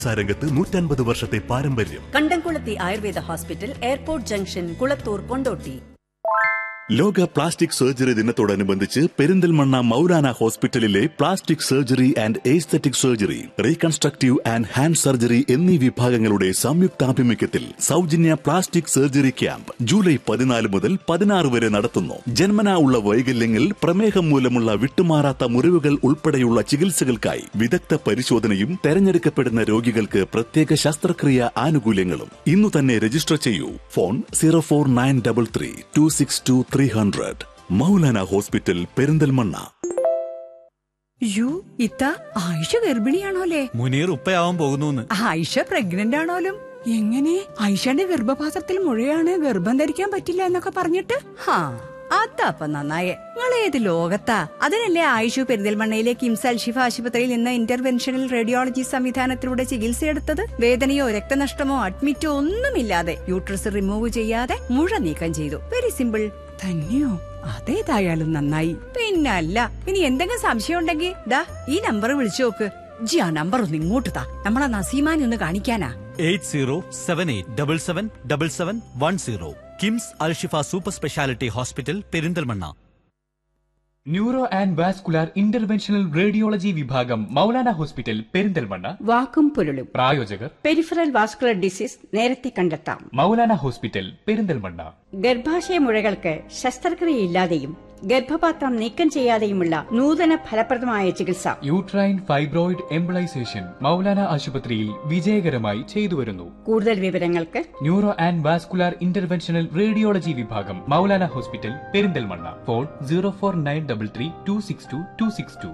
രംഗത്ത് നൂറ്റൻപത് വർഷത്തെ പാരമ്പര്യം Kandamkulathi Ayurveda hospital airport junction Kulathur Kondotty ലോക പ്ലാസ്റ്റിക് സർജറി ദിനത്തോടനുബന്ധിച്ച് പെരിന്തൽമണ്ണ മൗലാന ഹോസ്പിറ്റലിലെ plastic surgery and aesthetic surgery reconstructive and hand surgery എന്നീ വിഭാഗങ്ങളുടെ സംയുക്താഭിമുഖ്യത്തിൽ സൗജന്യ പ്ലാസ്റ്റിക് സർജറി ക്യാമ്പ് ജൂലൈ പതിനാല് മുതൽ പതിനാറ് വരെ നടത്തുന്നു ജന്മനാ ഉള്ള വൈകല്യങ്ങൾ പ്രമേഹം മൂലമുള്ള വിട്ടുമാറാത്ത മുറിവുകൾ ഉൾപ്പെടെയുള്ള ചികിത്സകൾക്കായി വിദഗ്ധ പരിശോധനയും തെരഞ്ഞെടുക്കപ്പെടുന്ന രോഗികൾക്ക് പ്രത്യേക ശസ്ത്രക്രിയ ആനുകൂല്യങ്ങളും ഇന്നു തന്നെ രജിസ്റ്റർ ചെയ്യൂ phone zero four nine double three two six two three hundred Moulana hospital Perinthalmanna യു ഇത്ത ആയിഷ ഗർഭിണിയാണോലേ മുനീർ ഉപ്പയാവാൻ പോകുന്നു ആയിഷ പ്രഗ്നന്റ് ആണോലും എങ്ങനെ ആയിഷയുടെ ഗർഭപാത്രത്തിൽ മുഴയാണ് ഗർഭം ധരിക്കാൻ പറ്റില്ല എന്നൊക്കെ പറഞ്ഞിട്ട് ഹാ അതപ്പ നന്നായേ നിങ്ങൾ ഏത് ലോകത്താ അതിനല്ലേ ആയിഷു പെരിന്തൽമണ്ണയിലെ കിംസ് അൽഷിഫ ആശുപത്രിയിൽ നിന്ന് ഇന്റർവെൻഷണൽ റേഡിയോളജി സംവിധാനത്തിലൂടെ ചികിത്സയെടുത്തത് വേദനയോ രക്തനഷ്ടമോ അഡ്മിറ്റോ ഒന്നുമില്ലാതെ യൂട്രസ് റിമൂവ് ചെയ്യാതെ മുഴ നീക്കം ചെയ്തു വെരി സിമ്പിൾ തന്നെയോ അതേതായാലും നന്നായി പിന്നല്ല ഇനി എന്തെങ്കിലും സംശയം ഉണ്ടെങ്കിൽ ദാ ഈ നമ്പർ വിളിച്ചു നോക്ക് ജി ആ നമ്പർ ഒന്ന് ഇങ്ങോട്ട് താ നമ്മളെ നസീമാനെ ഒന്ന് കാണിക്കാനാ eight zero seven eight double seven double seven one zero KIMS Alshifa super speciality hospital Perinthalmanna neuro and vascular interventional radiology വിഭാഗം മൗലാന ഹോസ്പിറ്റൽ പെരിന്തൽമണ്ണ വാക്കും പൊരുളും പ്രായോജകർ പെരിഫറൽ വാസ്കുലർ ഡിസീസ് നേരത്തെ കണ്ടെത്താം മൗലാന ഹോസ്പിറ്റൽ പെരിന്തൽമണ്ണ ഗർഭാശയ മുഴകൾക്ക് ശസ്ത്രക്രിയയില്ലാതെയും ഗർഭപാത്രം നീക്കം ചെയ്യാതെയുമുള്ള നൂതന ഫലപ്രദമായ ചികിത്സ യൂട്രൈൻ ഫൈബ്രോയിഡ് എംബിളൈസേഷൻ മൗലാന ആശുപത്രിയിൽ വിജയകരമായി ചെയ്തുവരുന്നു കൂടുതൽ വിവരങ്ങൾക്ക് neuro and vascular interventional radiology വിഭാഗം Moulana hospital Perinthalmanna phone zero four nine double three two six two two six two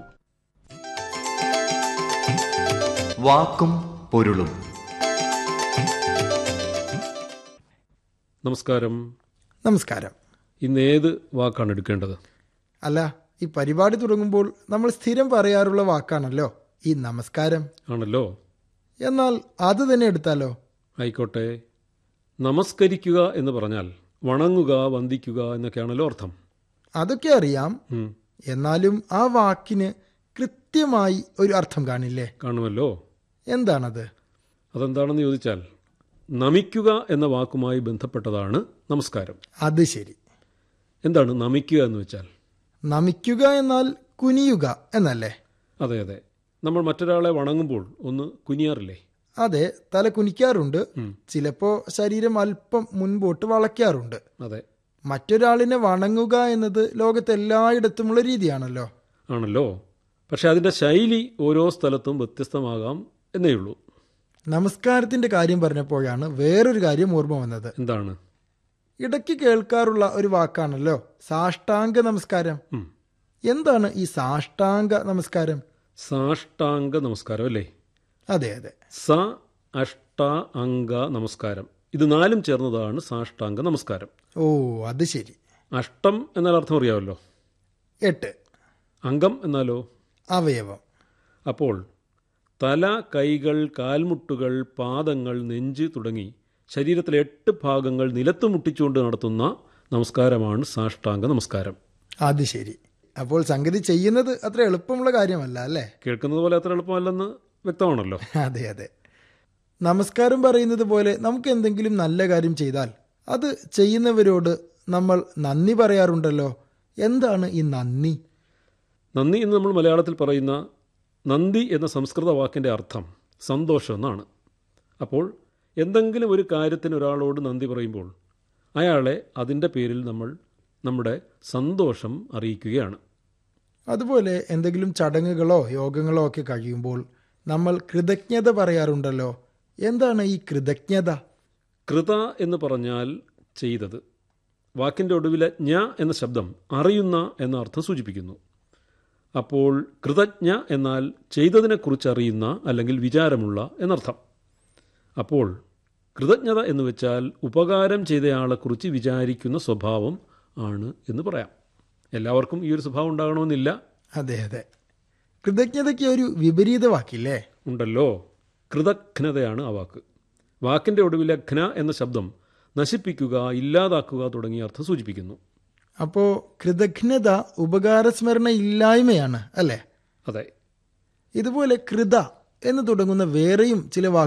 വാക്കും പൊരുളും നമസ്കാരം നമസ്കാരം ഇന്ന് ഏത് വാക്കാണ് എടുക്കേണ്ടത് അല്ല ഈ പരിപാടി തുടങ്ങുമ്പോൾ നമ്മൾ സ്ഥിരം പറയാറുള്ള വാക്കാണല്ലോ ഈ നമസ്കാരം ആണല്ലോ എന്നാൽ അത് തന്നെ എടുത്താലോ ആയിക്കോട്ടെ നമസ്കരിക്കുക എന്ന് പറഞ്ഞാൽ വണങ്ങുക വന്ദിക്കുക എന്നൊക്കെയാണല്ലോ അർത്ഥം അതൊക്കെ അറിയാം ഉം, എന്നാലും ആ വാക്കിന് കൃത്യമായി ഒരു അർത്ഥം കാണില്ലേ കാണുമല്ലോ എന്താണത് അതെന്താണെന്ന് ചോദിച്ചാൽ നമിക്കുക എന്ന വാക്കുമായി ബന്ധപ്പെട്ടതാണ് നമസ്കാരം അത് ശരി എന്താണ് നമിക്കുക എന്ന് വെച്ചാൽ നമിക്കുക എന്നാൽ കുനിയുക എന്നല്ലേ അതെ അതെ നമ്മൾ മറ്റൊരാളെ വണങ്ങുമ്പോൾ ഒന്ന് കുനിയാറില്ലേ അതെ തല കുനിക്കാറുണ്ട് ഉം. ചിലപ്പോ ശരീരം അല്പം മുൻപോട്ട് വളയ്ക്കാറുണ്ട് അതെ മറ്റൊരാളിനെ വണങ്ങുക എന്നത് ലോകത്ത് എല്ലായിടത്തുമുള്ള രീതിയാണല്ലോ ആണല്ലോ പക്ഷെ അതിൻ്റെ ശൈലി ഓരോ സ്ഥലത്തും വ്യത്യസ്തമാകാം എന്നേ ഉള്ളൂ നമസ്കാരത്തിന്റെ കാര്യം പറഞ്ഞപ്പോഴാണ് വേറൊരു കാര്യം ഓർമ്മ വന്നത് എന്താണ് ഇടയ്ക്ക് കേൾക്കാറുള്ള ഒരു വാക്കാണല്ലോ സാഷ്ടാംഗ നമസ്കാരം ഉം. എന്താണ് ഈ സാഷ്ടാംഗ നമസ്കാരം സാഷ്ടാംഗ നമസ്കാരം അല്ലേ അതെ അതെ സ അഷ്ട അംഗ നമസ്കാരം ഇത് നാലും ചേർന്നതാണ് സാഷ്ടാംഗ നമസ്കാരം ഓ അത് ശരി അഷ്ടം എന്നാൽ അർത്ഥം അറിയാമല്ലോ എട്ട് അംഗം എന്നാലോ അവയവം അപ്പോൾ തല കൈകൾ കാൽമുട്ടുകൾ പാദങ്ങൾ നെഞ്ച് തുടങ്ങി ശരീരത്തിലെ എട്ട് ഭാഗങ്ങൾ നിലത്ത് മുട്ടിച്ചുകൊണ്ട് നടത്തുന്ന നമസ്കാരമാണ് സാഷ്ടാംഗ നമസ്കാരം അത് ശരി അപ്പോൾ സംഗതി ചെയ്യുന്നത് അത്ര എളുപ്പമുള്ള കാര്യമല്ല അല്ലേ കേൾക്കുന്നത് പോലെ അത്ര എളുപ്പമല്ലെന്ന് വ്യക്തമാണല്ലോ അതെ അതെ നമസ്കാരം പറയുന്നത് പോലെ നമുക്ക് എന്തെങ്കിലും നല്ല കാര്യം ചെയ്താൽ അത് ചെയ്യുന്നവരോട് നമ്മൾ നന്ദി പറയാറുണ്ടല്ലോ എന്താണ് ഈ നന്ദി നന്ദി എന്ന് നമ്മൾ മലയാളത്തിൽ പറയുന്ന നന്ദി എന്ന സംസ്കൃത വാക്കിൻ്റെ അർത്ഥം സന്തോഷം എന്നാണ് അപ്പോൾ എന്തെങ്കിലും ഒരു കാര്യത്തിന് ഒരാളോട് നന്ദി പറയുമ്പോൾ അയാളെ അതിൻ്റെ പേരിൽ നമ്മൾ നമ്മുടെ സന്തോഷം അറിയിക്കുകയാണ് അതുപോലെ എന്തെങ്കിലും ചടങ്ങുകളോ യോഗങ്ങളോ ഒക്കെ കഴിയുമ്പോൾ നമ്മൾ കൃതജ്ഞത പറയാറുണ്ടല്ലോ എന്താണ് ഈ കൃതജ്ഞത കൃത എന്ന് പറഞ്ഞാൽ ചെയ്തത് വാക്കിൻ്റെ ഒടുവിലെ ഞ എന്ന ശബ്ദം അറിയുന്ന എന്ന അർത്ഥം സൂചിപ്പിക്കുന്നു അപ്പോൾ കൃതജ്ഞ എന്നാൽ ചെയ്തതിനെക്കുറിച്ച് അറിയുന്ന അല്ലെങ്കിൽ വിചാരമുള്ള എന്നർത്ഥം അപ്പോൾ കൃതജ്ഞത എന്ന് വെച്ചാൽ ഉപകാരം ചെയ്തയാളെക്കുറിച്ച് വിചാരിക്കുന്ന സ്വഭാവം ആണ് എന്ന് പറയാം എല്ലാവർക്കും ഈ ഒരു സ്വഭാവം ഉണ്ടാകണമെന്നില്ല അതെ അതെ കൃതജ്ഞതയ്ക്ക് ഒരു വിപരീത വാക്കില്ലേ ഉണ്ടല്ലോ കൃതഘ്നതയാണ് ആ വാക്ക് വാക്കിൻ്റെ ഒടുവിലെ ഘ്ന എന്ന ശബ്ദം നശിപ്പിക്കുക ഇല്ലാതാക്കുക തുടങ്ങിയ അർത്ഥം സൂചിപ്പിക്കുന്നു അപ്പോ കൃതജ്ഞത ഉപകാരസ്മരണ ഇല്ലായ്മയാണ് അല്ലേ അതെ ഇതുപോലെ കൃത എന്ന് തുടങ്ങുന്ന വേറെയും ചില